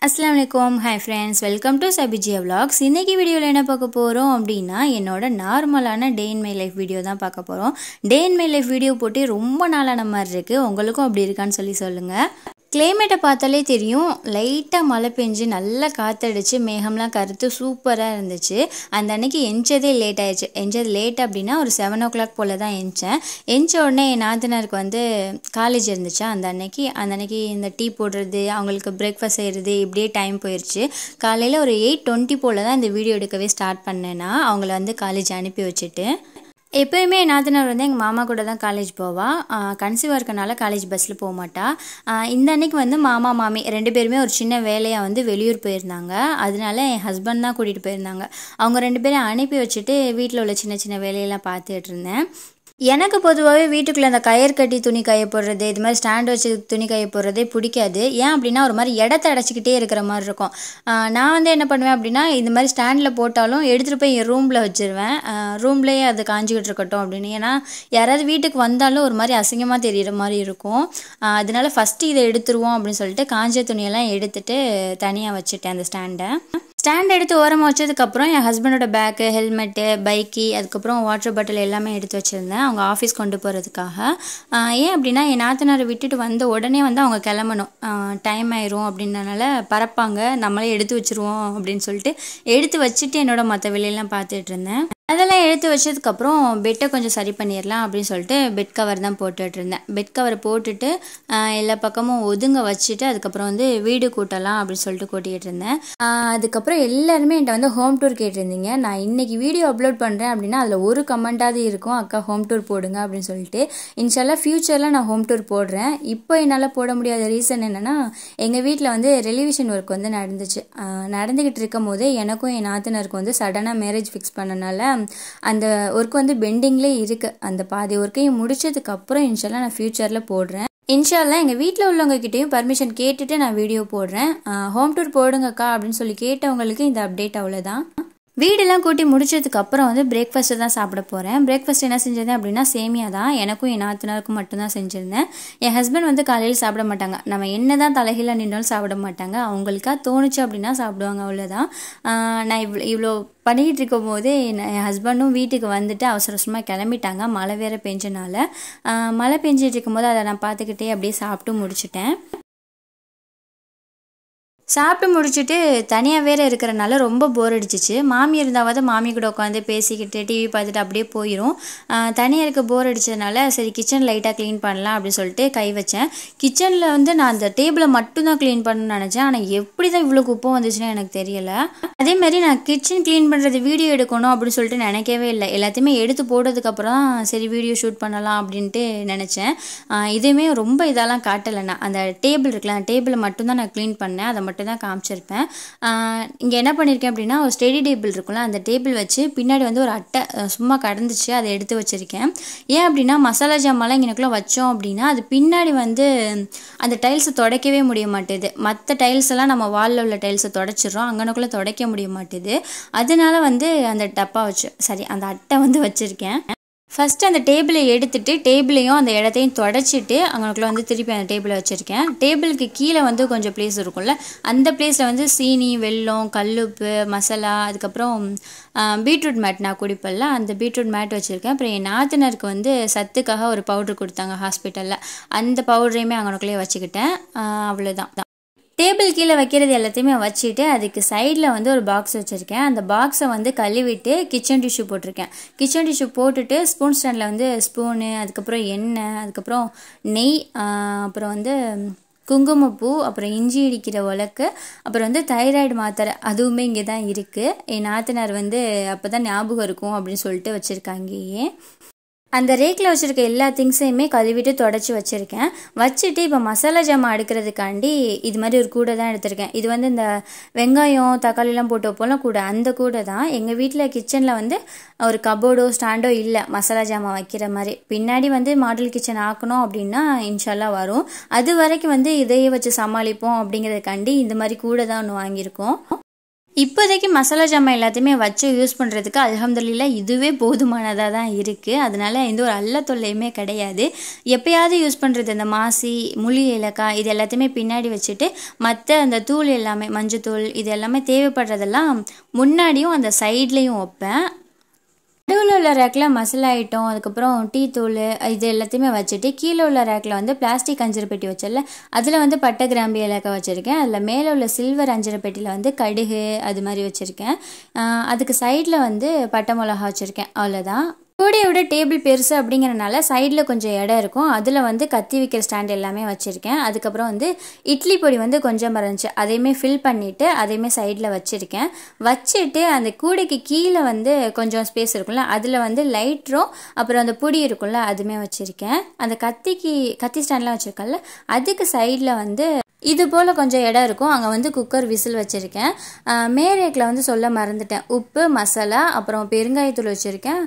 அஸ்லாம் வலைக்கம் hi friends welcome to சபிஜியா vlogs இன்னைக்கு வீடியோவில் என்ன பார்க்க போகிறோம் அப்படின்னா என்னோட நார்மலான day in my life video தான் பார்க்க போகிறோம் day in my life video போட்டு ரொம்ப நாளான மாதிரி இருக்குது உங்களுக்கும் அப்படி இருக்கான்னு சொல்லி சொல்லுங்கள் கிளைமேட்டை பார்த்தாலே தெரியும் லைட்டாக மழை பெஞ்சு நல்லா காற்றடிச்சு மேகம்லாம் கருத்து சூப்பராக இருந்துச்சு அந்த அன்னைக்கு எஞ்சதே லேட் ஆயிடுச்சு எஞ்சது லேட் அப்படின்னா ஒரு செவன் ஓ கிளாக் போல் தான் எஞ்சேன் எஞ்ச உடனே என் நாத்தனாருக்கு வந்து காலேஜ் இருந்துச்சா அந்த அன்னைக்கு அந்த அன்னைக்கு இந்த டீ போடுறது அவங்களுக்கு பிரேக்ஃபாஸ்ட் செய்கிறது இப்படியே டைம் போயிடுச்சு காலையில் ஒரு எயிட் டுவெண்ட்டி போல் தான் இந்த வீடியோ எடுக்கவே ஸ்டார்ட் பண்ணேன்னா அவங்கள வந்து காலேஜ் அனுப்பி வச்சுட்டு எப்போயுமே என் நாத்தனார் வந்து எங்கள் மாமா கூட தான் காலேஜ் போவா கன்சீவாக இருக்கனால காலேஜ் பஸ்ஸில் போக மாட்டா ஆஹ் இந்த அன்னைக்கு வந்து மாமா மாமி ரெண்டு பேருமே ஒரு சின்ன வேலையாக வந்து வெளியூர் போயிருந்தாங்க அதனால என் ஹஸ்பண்ட் தான் கூட்டிகிட்டு போயிருந்தாங்க அவங்க ரெண்டு பேரும் அனுப்பி வச்சுட்டு வீட்டில் உள்ள சின்ன சின்ன வேலையெல்லாம் பார்த்துட்டு இருந்தேன் எனக்கு பொதுவாகவே வீட்டுக்குள்ளே அந்த கயர் கட்டி துணி காய போடுறது இது மாதிரி ஸ்டாண்ட் வச்சு துணி காய போடுறதே பிடிக்காது ஏன் அப்படின்னா ஒரு மாதிரி இடத்த அடைச்சிக்கிட்டே இருக்கிற மாதிரி இருக்கும் ஆஹ் நான் வந்து என்ன பண்ணுவேன் அப்படின்னா இந்த மாதிரி ஸ்டாண்டில் போட்டாலும் எடுத்துகிட்டு போய் என் ரூமில் வச்சுருவேன் ரூம்லேயே அது காஞ்சிக்கிட்டு இருக்கட்டும் அப்படின்னு ஏன்னா யாராவது வீட்டுக்கு வந்தாலும் ஒரு மாதிரி அசிங்கமாக தெரியிற மாதிரி இருக்கும் ஆஹ் அதனால ஃபஸ்ட்டு இதை எடுத்துருவோம் அப்படின்னு சொல்லிட்டு காஞ்ச துணியெல்லாம் எடுத்துட்டு தனியாக வச்சுட்டேன் அந்த ஸ்டாண்டை ஸ்டாண்ட் எடுத்து ஓரமாக வச்சதுக்கப்புறம் என் ஹஸ்பண்டோட பேக்கு ஹெல்மெட்டு பைக்கி அதுக்கப்புறம் வாட்டர் பாட்டில் எல்லாமே எடுத்து வச்சுருந்தேன் அவங்க ஆஃபீஸ் கொண்டு போகிறதுக்காக ஏன் அப்படின்னா என் நாத்தனாரை விட்டுட்டு வந்த உடனே வந்து அவங்க கிளம்பணும் டைம் ஆயிரும் அப்படின்றனால பறப்பாங்க நம்மளே எடுத்து வச்சுருவோம் அப்படின்னு சொல்லிட்டு எடுத்து வச்சுட்டு என்னோட மற்ற வேலையெல்லாம் பார்த்துட்டு இருந்தேன் அதெல்லாம் எடுத்து வச்சதுக்கப்புறம் பெட்டை கொஞ்சம் சரி பண்ணிடலாம் அப்படின்னு சொல்லிட்டு பெட் கவர் தான் போட்டுட்டு இருந்தேன் பெட் கவரை போட்டுட்டு ஆஹ் எல்லா பக்கமும் ஒதுங்க வச்சுட்டு அதுக்கப்புறம் வந்து வீடு கூட்டலாம் அப்படின்னு சொல்லிட்டு கூட்டிகிட்டு இருந்தேன் ஆஹ் அதுக்கப்புறம் எல்லாருமே என்கிட்ட வந்து ஹோம் டூர் கேட்டிருந்தீங்க நான் இன்னைக்கு வீடியோ அப்லோட் பண்ணுறேன் அப்படின்னா அதில் ஒரு கமெண்ட்டாவது இருக்கும் அக்கா ஹோம் டூர் போடுங்க அப்படின்னு சொல்லிட்டு இன்ஷால்லாம் ஃப்யூச்சரில் நான் ஹோம் டூர் போடுறேன் இப்போ என்னால் போட முடியாத ரீசன் என்னென்னா எங்கள் வீட்டில் வந்து ரெலிவிஷன் ஒர்க் வந்து நடந்துச்சு ஆஹ் நடந்துக்கிட்டு இருக்கும் போதே எனக்கும் என் நாத்தனருக்கும் வந்து சடனாக மேரேஜ் ஃபிக்ஸ் பண்ணனால அந்த ஒர்க் வந்து பெண்டிங்லேயே இருக்குது அந்த பாதி ஒர்க்கையும் முடிச்சதுக்கு அப்புறம் இன்ஷால்லாம் நான் ஃப்யூச்சரில் போடுறேன் இன்ஷால்லாம் எங்கள் வீட்டில் உள்ளவங்க கிட்டேயும் பர்மிஷன் கேட்டுட்டு நான் வீடியோ போடுறேன் ஹோம் டூர் போடுங்கக்கா அப்படின்னு சொல்லி கேட்டவங்களுக்கு இந்த அப்டேட் அவ்வளோதான் வீடெல்லாம் கூட்டி முடிச்சதுக்கு அப்புறம் வந்து பிரேக்ஃபாஸ்ட்டு தான் சாப்பிட போகிறேன் பிரேக்ஃபாஸ்ட் என்ன செஞ்சிருந்தேன் அப்படின்னா சேமியா தான் எனக்கும் என் நாத்தனாருக்கும் மட்டும்தான் செஞ்சுருந்தேன் என் ஹஸ்பண்ட் வந்து காலையில் சாப்பிட மாட்டாங்க நம்ம என்ன தான் தலைகீழ நின்றாலும் சாப்பிட மாட்டாங்க அவங்களுக்கா தோணுச்சு அப்படின்னா சாப்பிடுவாங்க அவ்வளோதான் ஆஹ் நான் இவ்வளோ இவ்வளோ பண்ணிக்கிட்டு இருக்கும் போதே என் ஹஸ்பண்டும் வீட்டுக்கு வந்துட்டு அவசர அவசரமாக கிளம்பிட்டாங்க மழை வேற பெஞ்சனால ஆஹ் மழை பெஞ்சிட்டு இருக்கும்போது அதை நான் பார்த்துக்கிட்டே அப்படியே சாப்பிட்டு முடிச்சிட்டேன் சாப்பிட்டு முடிச்சுட்டு தனியாக வேற இருக்கிறனால ரொம்ப போர் அடிச்சிச்சு மாமி இருந்தாவது மாமி கூட உட்காந்து பேசிக்கிட்டு டிவி பார்த்துட்டு அப்படியே போயிடும் தனியாக இருக்க போர் அடிச்சதுனால சரி கிச்சன் லைட்டாக க்ளீன் பண்ணலாம் அப்படின்னு சொல்லிட்டு கை வச்சேன் கிச்சனில் வந்து நான் அந்த டேபிளை மட்டும்தான் க்ளீன் பண்ணணும்னு நினச்சேன் ஆனால் எப்படி தான் இவ்வளோ குப்பை வந்துச்சுன்னு எனக்கு தெரியல அதே மாதிரி நான் கிச்சன் க்ளீன் பண்ணுறது வீடியோ எடுக்கணும் அப்படின்னு சொல்லிட்டு நினைக்கவே இல்லை எல்லாத்தையுமே எடுத்து போட்டதுக்கப்புறம் தான் சரி வீடியோ ஷூட் பண்ணலாம் அப்படின்ட்டு நினச்சேன் இதுவுமே ரொம்ப இதெல்லாம் காட்டலை நான் அந்த டேபிள் இருக்குல்ல அந்த டேபிளை மட்டும்தான் நான் க்ளீன் பண்ணேன் அதை மட்டும் தான் காமிச்சிருப்பேன் இங்கே என்ன பண்ணியிருக்கேன் அப்படின்னா ஒரு ஸ்டெடி டேபிள் இருக்கும்ல அந்த டேபிள் வச்சு பின்னாடி வந்து ஒரு அட்டை அஹ், சும்மா கடந்துச்சு அதை எடுத்து வச்சுருக்கேன் ஏன் அப்படின்னா மசாலா ஜாமான்லாம் இங்கனக்குள்ளே வச்சோம் அப்படின்னா அது பின்னாடி வந்து அந்த டைல்ஸை துடைக்கவே முடிய மாட்டேது மற்ற டைல்ஸ் எல்லாம் நம்ம வாலில் உள்ள டைல்ஸை துடைச்சிடுறோம் அங்கனக்குள்ளே துடைக்க முடிய மாட்டேது அதனால வந்து அந்த டப்பா வச்சு சரி அந்த அட்டை வந்து வச்சுருக்கேன் ஃபஸ்ட்டு அந்த டேபிளை எடுத்துட்டு டேபிளையும் அந்த இடத்தையும் தொடச்சிட்டு அங்கனுக்குள்ள வந்து திருப்பி அந்த டேபிளை வச்சுருக்கேன் டேபிளுக்கு கீழே வந்து கொஞ்சம் பிளேஸ் இருக்கும்ல அந்த பிளேஸில் வந்து சீனி வெல்லம் கல்லுப்பு மசாலா அதுக்கப்புறம் பீட்ரூட் மேட் நான் குடிப்பேன்ல அந்த பீட்ரூட் மேட் வச்சுருக்கேன் அப்புறம் என் நாத்தனருக்கு வந்து சத்துக்காக ஒரு பவுடர் கொடுத்தாங்க ஹாஸ்பிட்டலில் அந்த பவுடரையுமே அங்கனுக்குள்ளேயே வச்சுக்கிட்டேன் ஆஹ் அவ்வளோதான் டேபிள் கீழே வைக்கிறது எல்லாத்தையுமே வச்சுட்டு அதுக்கு சைடில் வந்து ஒரு பாக்ஸ் வச்சுருக்கேன் அந்த பாக்ஸை வந்து கழுவிட்டு கிச்சன் டிஷ்யூ போட்டிருக்கேன் கிச்சன் டிஷ்யூ போட்டுட்டு ஸ்பூன் ஸ்டாண்டில் வந்து ஸ்பூனு அதுக்கப்புறம் எண்ணெய் அதுக்கப்புறம் நெய் ஆஹ் அப்புறம் வந்து குங்குமப்பூ அப்புறம் இஞ்சி இடிக்கிற உலக்கு அப்புறம் வந்து தைராய்டு மாத்திரை அதுவுமே இங்கே தான் இருக்குது என் நாத்தனார் வந்து அப்போ தான் ஞாபகம் இருக்கும் அப்படின்னு சொல்லிட்டு வச்சுருக்காங்கயே அந்த ரேக்கில் வச்சுருக்க எல்லா திங்ஸையுமே கழுவிட்டு தொடச்சி வச்சுருக்கேன் வச்சுட்டு இப்போ மசாலா ஜாமான் அடுக்கிறதுக்காண்டி இது மாதிரி ஒரு கூடை தான் எடுத்திருக்கேன் இது வந்து இந்த வெங்காயம் தக்காளிலாம் போட்டு வைப்போம்ல கூடை அந்த கூடை தான் எங்கள் வீட்டில் கிச்சனில் வந்து ஒரு கபோர்டோ ஸ்டாண்டோ இல்லை மசாலா ஜாமான் வைக்கிற மாதிரி பின்னாடி வந்து மாடல் கிச்சன் ஆக்கணும் அப்படின்னா இன்ஷால்லா வரும் அது வரைக்கும் வந்து இதையே வச்சு சமாளிப்போம் அப்படிங்கிறதுக்காண்டி இந்த மாதிரி கூடை தான் ஒன்று வாங்கியிருக்கோம் இப்போதைக்கு மசாலா ஜாமான் எல்லாத்தையுமே வச்சு யூஸ் பண்ணுறதுக்கு அல்ஹம்துலில்லாஹ் இதுவே போதுமானதாக தான் இருக்குது அதனால எந்த ஒரு அல்ல தொல்லையுமே கிடையாது எப்பயாவது யூஸ் பண்ணுறது இந்த மாசி முழி ஏலக்காய் இது எல்லாத்தையுமே பின்னாடி வச்சுட்டு மற்ற அந்த தூள் எல்லாமே மஞ்சத்தூள் இது எல்லாமே தேவைப்படுறதெல்லாம் முன்னாடியும் அந்த சைட்லேயும் வைப்பேன் நடுவில் உள்ள ரேக்கில் மசாலா ஐட்டம் அதுக்கப்புறம் டீ தூள் இது எல்லாத்தையுமே வச்சுட்டு கீழே உள்ள ரேக்கில் வந்து பிளாஸ்டிக் அஞ்சரை பெட்டி வச்சல அதில் வந்து பட்டை கிராம்பு ஏலக்காய் வச்சுருக்கேன் அதில் மேலே உள்ள சில்வர் அஞ்சரை பெட்டியில் வந்து கடுகு அது மாதிரி வச்சுருக்கேன் அதுக்கு சைடில் வந்து பட்டை மிளகா வச்சுருக்கேன் அவ்வளோதான் கூடையை விட டேபிள் பெருசு அப்படிங்கிறனால சைடில் கொஞ்சம் இடம் இருக்கும் அதில் வந்து கத்தி வைக்கிற ஸ்டாண்ட் எல்லாமே வச்சுருக்கேன் அதுக்கப்புறம் வந்து இட்லி பொடி வந்து கொஞ்சம் இருந்துச்சு அதையுமே ஃபில் பண்ணிவிட்டு அதையுமே சைடில் வச்சுருக்கேன் வச்சுட்டு அந்த கூடைக்கு கீழே வந்து கொஞ்சம் ஸ்பேஸ் இருக்கும்ல அதில் வந்து லைட்ரும் அப்புறம் அந்த பொடி இருக்கும்ல அதுவுமே வச்சுருக்கேன் அந்த கத்திக்கு கத்தி ஸ்டாண்ட்லாம் வச்சுருக்கேன்ல அதுக்கு சைடில் வந்து இது போல் கொஞ்சம் இடம் இருக்கும் அங்கே வந்து குக்கர் விசில் வச்சுருக்கேன் மேரேக்கில் வந்து சொல்ல மறந்துட்டேன் உப்பு மசாலா அப்புறம் பெருங்காயத்தூள் வச்சுருக்கேன்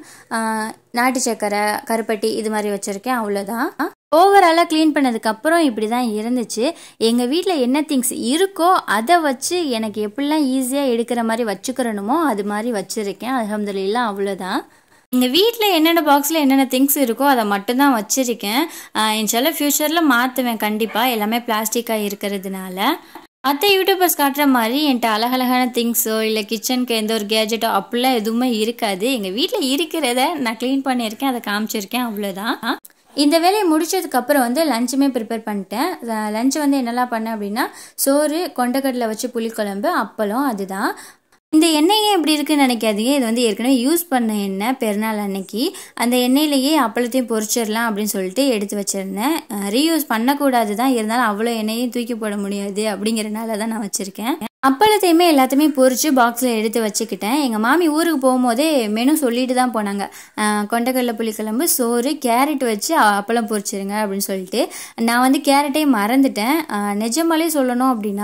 நாட்டு சக்கரை கருப்பட்டி இது மாதிரி வச்சுருக்கேன் அவ்வளோதான் ஓவராலாக க்ளீன் பண்ணதுக்கப்புறம் இப்படி தான் இருந்துச்சு எங்கள் வீட்டில் என்ன திங்ஸ் இருக்கோ அதை வச்சு எனக்கு எப்படிலாம் ஈஸியாக எடுக்கிற மாதிரி வச்சுக்கிறணுமோ அது மாதிரி வச்சுருக்கேன் அலமதுல்லாம் அவ்வளோதான் எங்கள் வீட்டில் என்னென்ன பாக்ஸில் என்னென்ன திங்ஸ் இருக்கோ அதை மட்டும்தான் வச்சுருக்கேன் இன்ஷால்லாம் ஃப்யூச்சரில் மாற்றுவேன் கண்டிப்பாக எல்லாமே பிளாஸ்டிக்காக இருக்கிறதுனால மற்ற யூடியூபர்ஸ் காட்டுற மாதிரி என்கிட்ட அழகழகான திங்ஸோ இல்லை கிச்சனுக்கு எந்த ஒரு கேஜெட்டோ அப்படிலாம் எதுவுமே இருக்காது எங்கள் வீட்டில் இருக்கிறத நான் க்ளீன் பண்ணியிருக்கேன் அதை காமிச்சிருக்கேன் அவ்வளோதான் இந்த வேலையை முடிச்சதுக்கப்புறம் வந்து லஞ்சுமே ப்ரிப்பேர் பண்ணிட்டேன் லஞ்சு வந்து என்னெல்லாம் பண்ணேன் அப்படின்னா சோறு கொண்டக்கடலை வச்சு புளிக்குழம்பு அப்பளம் அதுதான் இந்த எண்ணெய் ஏன் இப்படி இருக்குன்னு நினைக்காதீங்க இது வந்து ஏற்கனவே யூஸ் பண்ண எண்ணெய் பெருநாள் அன்னைக்கு அந்த எண்ணெயிலேயே அப்பளத்தையும் பொரிச்சிடலாம் அப்படின்னு சொல்லிட்டு எடுத்து வச்சுருந்தேன் ரீயூஸ் பண்ணக்கூடாது தான் இருந்தாலும் அவ்வளோ எண்ணெயும் தூக்கி போட முடியாது அப்படிங்கிறனால தான் நான் வச்சுருக்கேன் அப்பளத்தையுமே எல்லாத்தையுமே பொரித்து பாக்ஸில் எடுத்து வச்சுக்கிட்டேன் எங்கள் மாமி ஊருக்கு போகும்போதே மெனு சொல்லிட்டு தான் போனாங்க கொண்டக்கடலை புளிக்குழம்பு சோறு கேரட் வச்சு அப்பளம் பொரிச்சிருங்க அப்படின்னு சொல்லிட்டு நான் வந்து கேரட்டே மறந்துட்டேன் நிஜமாலே சொல்லணும் அப்படின்னா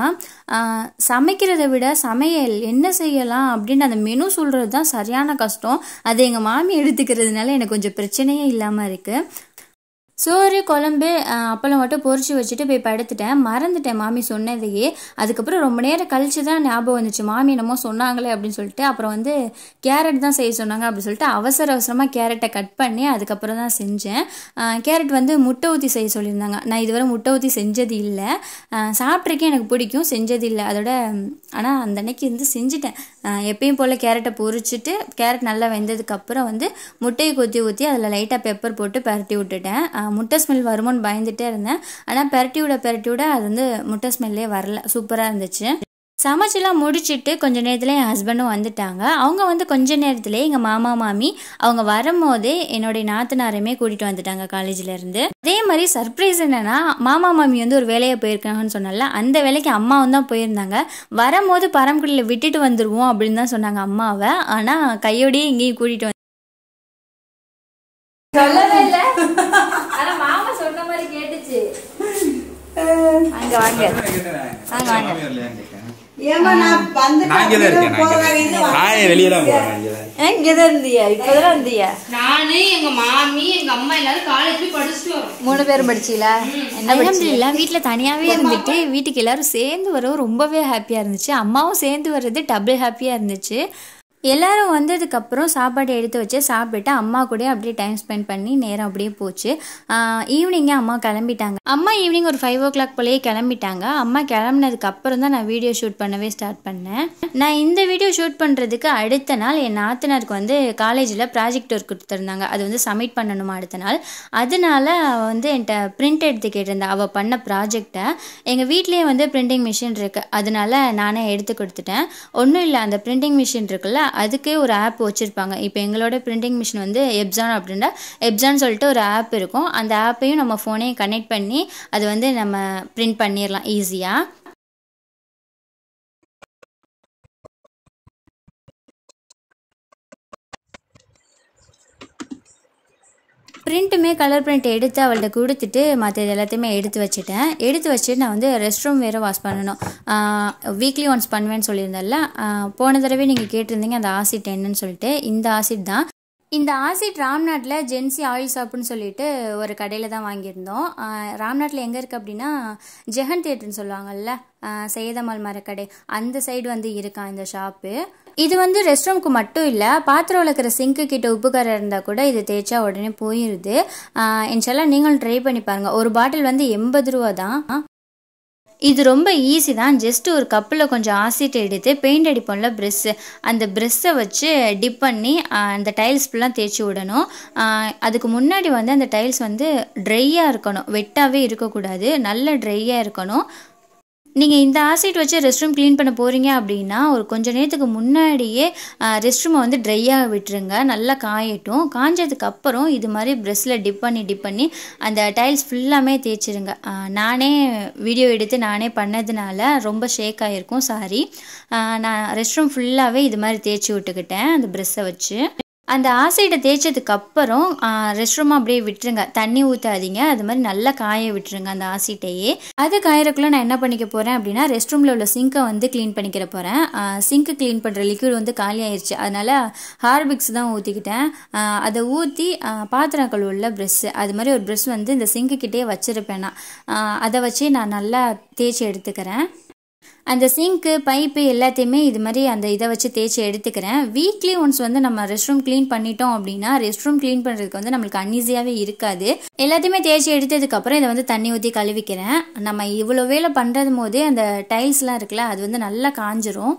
சமைக்கிறத விட சமையல் என்ன செய்யலாம் அப்படின்னு அந்த மெனு சொல்கிறது தான் சரியான கஷ்டம் அது எங்கள் மாமி எடுத்துக்கிறதுனால எனக்கு கொஞ்சம் பிரச்சனையே இல்லாமல் இருக்குது சோறு குழம்பு அப்பளம் மட்டும் பொரிச்சு வச்சுட்டு போய் படுத்துட்டேன் மறந்துட்டேன் மாமி சொன்னதையே அதுக்கப்புறம் ரொம்ப நேரம் கழிச்சு தான் ஞாபகம் வந்துச்சு மாமி என்னமோ சொன்னாங்களே அப்படின்னு சொல்லிட்டு அப்புறம் வந்து கேரட் தான் செய்ய சொன்னாங்க அப்படின்னு சொல்லிட்டு அவசர அவசரமாக கேரட்டை கட் பண்ணி அதுக்கப்புறம் தான் செஞ்சேன் கேரட் வந்து முட்டை ஊற்றி செய்ய சொல்லியிருந்தாங்க நான் இதுவரை முட்டை ஊற்றி செஞ்சது இல்லை சாப்பிட்ருக்கேன் எனக்கு பிடிக்கும் செஞ்சது இல்லை அதோட ஆனால் அந்த அன்னைக்கு வந்து செஞ்சுட்டேன் எப்பயும் போல் கேரட்டை பொரிச்சிட்டு கேரட் நல்லா வெந்ததுக்கப்புறம் வந்து முட்டையை கொத்தி ஊற்றி அதில் லைட்டாக பெப்பர் போட்டு பரட்டி விட்டுட்டேன் முட்டை ஸ்மெல் வருமோன்னு பயந்துட்டே இருந்தேன் ஆனால் பெரட்டி விட பெரட்டி விட அது வந்து முட்டை ஸ்மெல்லே வரல சூப்பராக இருந்துச்சு சமைச்செல்லாம் முடிச்சுட்டு கொஞ்ச நேரத்தில் என் ஹஸ்பண்டும் வந்துட்டாங்க அவங்க வந்து கொஞ்ச நேரத்துலேயே எங்கள் மாமா மாமி அவங்க வரும்போதே என்னுடைய நாத்தனாரையுமே கூட்டிகிட்டு வந்துட்டாங்க காலேஜ்லேருந்து அதே மாதிரி சர்ப்ரைஸ் என்னென்னா மாமா மாமி வந்து ஒரு வேலையை போயிருக்காங்கன்னு சொன்னால அந்த வேலைக்கு அம்மாவும் தான் போயிருந்தாங்க வரும்போது பரம்புக்குடியில் விட்டுட்டு வந்துடுவோம் அப்படின்னு தான் சொன்னாங்க அம்மாவை ஆனால் கையோடையே இங்கேயும் கூட்டிகிட்டு வந்து சொல்லவே இல்லை ஆனா மாமா சொன்ன மாதிரி கேட்டுச்சு அங்க வாங்க வாங்க வாங்க ஏமா நான் வந்து நான் இங்கதான் இருக்கேன் நான் இங்கதான். நான் ஏன் வெளியே தான் போறேன் இங்கதான் இங்கதான் இருந்தியா இப்பதான் இருந்தியா நானு எங்க மாமி எங்க அம்மா எல்லாரும் காலேஜ் போய் படிச்சுட்டு வரோம் மூணு பேரும் படிச்சீங்களா அலமதுல்லா வீட்டில் தனியாகவே இருந்துட்டு வீட்டுக்கு எல்லாரும் சேர்ந்து வரவும் ரொம்பவே ஹாப்பியாக இருந்துச்சு அம்மாவும் சேர்ந்து வர்றது டபுள் ஹாப்பியாக இருந்துச்சு எல்லாரும் வந்ததுக்கப்புறம் சாப்பாடு எடுத்து வச்சு சாப்பிட்டு அம்மா கூட அப்படியே டைம் ஸ்பெண்ட் பண்ணி நேரம் அப்படியே போச்சு ஈவினிங்கே அம்மா கிளம்பிட்டாங்க அம்மா ஈவினிங் ஒரு ஃபைவ் ஓ கிளாக் போலேயே கிளம்பிட்டாங்க அம்மா கிளம்புனதுக்கு அப்புறம் தான் நான் வீடியோ ஷூட் பண்ணவே ஸ்டார்ட் பண்ணேன் நான் இந்த வீடியோ ஷூட் பண்ணுறதுக்கு அடுத்த நாள் என் நாத்தனாருக்கு வந்து காலேஜில் ப்ராஜெக்ட் ஒர்க் கொடுத்துருந்தாங்க அது வந்து சப்மிட் பண்ணணுமா அடுத்த நாள் அதனால அவள் வந்து என்கிட்ட பிரிண்ட் எடுத்து கேட்டிருந்தா அவள் பண்ண ப்ராஜெக்டை எங்கள் வீட்லேயே வந்து பிரிண்டிங் மிஷின் இருக்குது அதனால நானே எடுத்து கொடுத்துட்டேன் ஒன்றும் இல்லை அந்த பிரிண்டிங் மிஷின் இருக்குல்ல அதுக்கே ஒரு ஆப் வச்சுருப்பாங்க இப்போ எங்களோட பிரிண்டிங் மிஷின் வந்து எப்சான் அப்படின்னா எப்சான் சொல்லிட்டு ஒரு ஆப் இருக்கும் அந்த ஆப்பையும் நம்ம ஃபோனையும் கனெக்ட் பண்ணி அது வந்து நம்ம பிரிண்ட் பண்ணிடலாம் ஈஸியாக பிரிண்ட்டுமே கலர் பிரிண்ட் எடுத்து அவள்கிட்ட கொடுத்துட்டு மற்ற இது எல்லாத்தையுமே எடுத்து வச்சுட்டேன் எடுத்து வச்சுட்டு நான் வந்து ரெஸ்ட் ரூம் வேறு வாஷ் பண்ணணும் வீக்லி ஒன்ஸ் பண்ணுவேன்னு சொல்லியிருந்தேன்ல ஆஹ் போன தடவை நீங்கள் கேட்டிருந்தீங்க அந்த ஆசிட் என்னன்னு சொல்லிட்டு இந்த ஆசிட் தான் இந்த ஆசிட் ராம்நாட்டில் ஜென்சி ஆயில் ஷாப்புன்னு சொல்லிட்டு ஒரு கடையில் தான் வாங்கியிருந்தோம் ஆஹ் ராம்நாட்டில் எங்கே இருக்குது அப்படின்னா ஜெகன் தேட்டர்னு சொல்லுவாங்கல்ல ஆஹ் சையதமால் மரக்கடை அந்த சைடு வந்து இருக்கான் இந்த ஷாப்பு இது வந்து ரெஸ்ட் ரூம்க்கு மட்டும் இல்லை பாத்திரம் விளக்குற சிங்க்கு கிட்ட உப்புக்காரம் இருந்தால் கூட இது தேய்ச்சா உடனே போயிடுது இன்ஷால்லாம் நீங்களும் ட்ரை பண்ணி பாருங்கள் ஒரு பாட்டில் வந்து எண்பது ரூபா தான் இது ரொம்ப ஈஸி தான் ஜஸ்ட் ஒரு கப்பில் கொஞ்சம் ஆசிட் எடுத்து பெயிண்ட் அடிப்போம்ல ப்ரெஷ்ஷு அந்த ப்ரெஷ்ஷை வச்சு டிப் பண்ணி ஆஹ், அந்த டைல்ஸ் ஃபுல்லாக தேய்ச்சி விடணும் ஆஹ், அதுக்கு முன்னாடி வந்து அந்த டைல்ஸ் வந்து ட்ரையாக இருக்கணும் வெட்டாகவே இருக்கக்கூடாது நல்ல ட்ரையாக இருக்கணும் நீங்கள் இந்த ஆசிட் வச்சு ரெஸ்ட் ரூம் க்ளீன் பண்ண போகிறீங்க அப்படின்னா ஒரு கொஞ்ச நேரத்துக்கு முன்னாடியே ரெஸ்ட் ரூமை வந்து ட்ரையாக விட்டுருங்க நல்லா காயட்டும் காஞ்சதுக்கு அப்புறம் இது மாதிரி ப்ரெஷ்ஷில் டிப் பண்ணி டிப் பண்ணி அந்த டைல்ஸ் ஃபுல்லாமே தேய்ச்சிருங்க ஆஹ் நானே வீடியோ எடுத்து நானே பண்ணதுனால ரொம்ப ஷேக் ஆகிருக்கும் சாரி நான் ரெஸ்ட் ரூம் ஃபுல்லாகவே இது மாதிரி தேய்ச்சி விட்டுக்கிட்டேன் அந்த ப்ரெஷ்ஷை வச்சு அந்த ஆசைடை தேய்ச்சதுக்கு அப்புறம் ரெஸ்ட் ரூம் அப்படியே விட்டுருங்க தண்ணி ஊற்றாதீங்க அது மாதிரி நல்லா காய விட்டுருங்க அந்த ஆசிட்டையே அது காயறக்குள்ள நான் என்ன பண்ணிக்க போகிறேன் அப்படின்னா ரெஸ்ட் ரூமில் உள்ள சிங்கை வந்து க்ளீன் பண்ணிக்கிற போகிறேன் சிங்க்கு க்ளீன் பண்ணுற லிக்விட் வந்து காலி ஆயிடுச்சு அதனால ஹார்பிக்ஸ் தான் ஊற்றிக்கிட்டேன் அதை ஊற்றி பாத்திரம் கழுவுல ப்ரெஷ்ஷு அது மாதிரி ஒரு ப்ரெஷ் வந்து இந்த சிங்க்கு கிட்டே வச்சுருப்பேன் நான் ஆஹ் அதை வச்சு நான் நல்லா தேய்ச்சி எடுத்துக்கிறேன் அந்த சிங்க்கு பைப்பு எல்லாத்தையுமே இது மாதிரி அந்த இதை வச்சு தேய்ச்சி எடுத்துக்கிறேன் வீக்லி ஒன்ஸ் வந்து நம்ம ரெஸ்ட் ரூம் க்ளீன் பண்ணிட்டோம் அப்படின்னா ரெஸ்ட் ரூம் க்ளீன் பண்ணுறதுக்கு வந்து நம்மளுக்கு அன்ஈஸியாகவே இருக்காது எல்லாத்தையுமே தேய்ச்சி எடுத்ததுக்கப்புறம் இதை வந்து தண்ணி ஊற்றி கழுவிக்கிறேன் நம்ம இவ்வளோ வேலை பண்ணுறது போதே அந்த டைல்ஸ்லாம் இருக்குல்ல அது வந்து நல்லா காஞ்சிரும்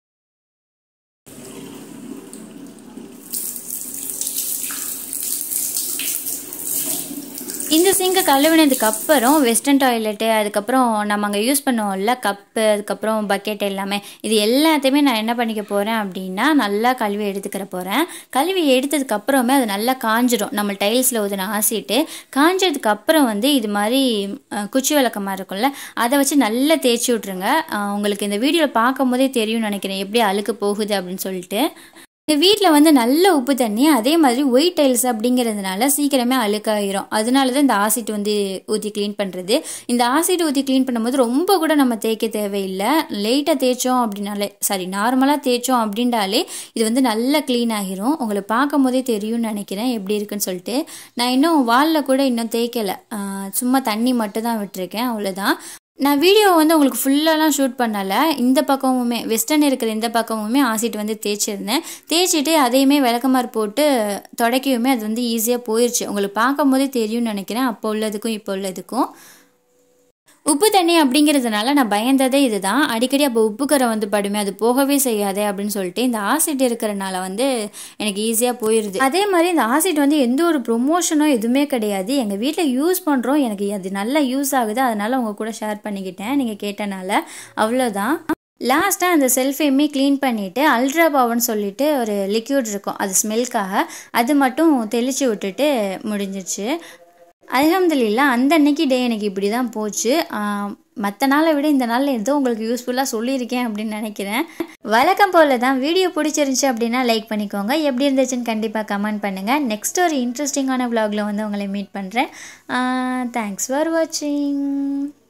இந்த சிங்கை கழுவினதுக்கு அப்புறம் வெஸ்டர்ன் டாய்லெட்டு அதுக்கப்புறம் நம்ம அங்கே யூஸ் பண்ணுவோம்ல கப்பு அதுக்கப்புறம் பக்கெட் எல்லாமே இது எல்லாத்தையுமே நான் என்ன பண்ணிக்க போகிறேன் அப்படின்னா நல்லா கழுவி எடுத்துக்கிற போகிறேன் கழுவி எடுத்ததுக்கு அப்புறமே அது நல்லா காஞ்சிரும் நம்ம டைல்ஸில் ஊதின ஆசிட்டு காஞ்சதுக்கு அப்புறம் வந்து இது மாதிரி அஹ், குச்சி விளக்கமாக இருக்கும்ல அதை வச்சு நல்லா தேய்ச்சி விட்ருங்க அஹ், உங்களுக்கு இந்த வீடியோவில் பார்க்கும் போதே தெரியும்னு நினைக்கிறேன் எப்படி அழுக்கு போகுது அப்படின்னு சொல்லிட்டு இந்த வீட்டில் வந்து நல்ல உப்பு தண்ணி அதே மாதிரி ஒயிட் டைல்ஸ் அப்படிங்கிறதுனால சீக்கிரமே அழுக்காயிரும் அதனால தான் இந்த ஆசிட் வந்து ஊற்றி க்ளீன் பண்ணுறது இந்த ஆசிட் ஊற்றி க்ளீன் பண்ணும்போது ரொம்ப கூட நம்ம தேய்க்க தேவையில்லை லைட்டாக தேய்ச்சோம் அப்படின்னாலே சாரி நார்மலாக தேய்ச்சோம் அப்படின்றாலே இது வந்து நல்லா க்ளீன் ஆகிரும் உங்களுக்கு பார்க்கும் போதே தெரியும்னு நினைக்கிறேன் எப்படி இருக்குன்னு சொல்லிட்டு நான் இன்னும் வாலில் கூட இன்னும் தேய்க்கலை ஆஹ் சும்மா தண்ணி மட்டும் தான் விட்டுருக்கேன் அவ்வளோதான் நான் வீடியோ வந்து உங்களுக்கு ஃபுல்லாலாம் ஷூட் பண்ணலை இந்த பக்கமுமே வெஸ்டர்ன் இருக்கிற இந்த பக்கமுமே ஆசிட் வந்து தேய்ச்சிருந்தேன் தேய்ச்சிட்டு அதையுமே விளக்கமாறு போட்டு தொடக்கியுமே அது வந்து ஈஸியாக போயிடுச்சு உங்களுக்கு பார்க்கும் போதே தெரியும்னு நினைக்கிறேன் அப்போ உள்ளதுக்கும் இப்போ உள்ளதுக்கும் உப்பு தண்ணி அப்படிங்கிறதுனால நான் பயந்ததே இதுதான் அடிக்கடி அப்போ உப்பு கரை வந்து படுமே அது போகவே செய்யாதே அப்படின்னு சொல்லிட்டு இந்த ஆசிட் இருக்கிறனால வந்து எனக்கு ஈஸியாக போயிடுது அதே மாதிரி இந்த ஆசிட் வந்து எந்த ஒரு ப்ரொமோஷனோ எதுவுமே கிடையாது எங்கள் வீட்டில் யூஸ் பண்ணுறோம் எனக்கு அது நல்லா யூஸ் ஆகுது அதனால உங்கள் கூட ஷேர் பண்ணிக்கிட்டேன் நீங்கள் கேட்டனால அவ்வளோதான் லாஸ்ட்டாக அந்த செல்ஃபையுமே க்ளீன் பண்ணிவிட்டு அல்ட்ரா பவர்னு சொல்லிட்டு ஒரு லிக்யூட் இருக்கும் அது ஸ்மெல்க்காக அது மட்டும் தெளித்து விட்டுட்டு முடிஞ்சிச்சு அல்ஹம்துலில்லா அந்த அன்னைக்கு டே எனக்கு இப்படி தான் போச்சு மற்ற நாளை விட இந்த நாளில் ஏதோ உங்களுக்கு யூஸ்ஃபுல்லாக சொல்லியிருக்கேன் அப்படின்னு நினைக்கிறேன் வழக்கம் போல தான் வீடியோ பிடிச்சிருந்துச்சு அப்படின்னா லைக் பண்ணிக்கோங்க எப்படி இருந்துச்சுன்னு கண்டிப்பாக கமெண்ட் பண்ணுங்கள் நெக்ஸ்ட் ஒரு இன்ட்ரெஸ்டிங்கான vlogல வந்து உங்களை மீட் பண்ணுறேன் தேங்க்ஸ் ஃபார் வாட்சிங்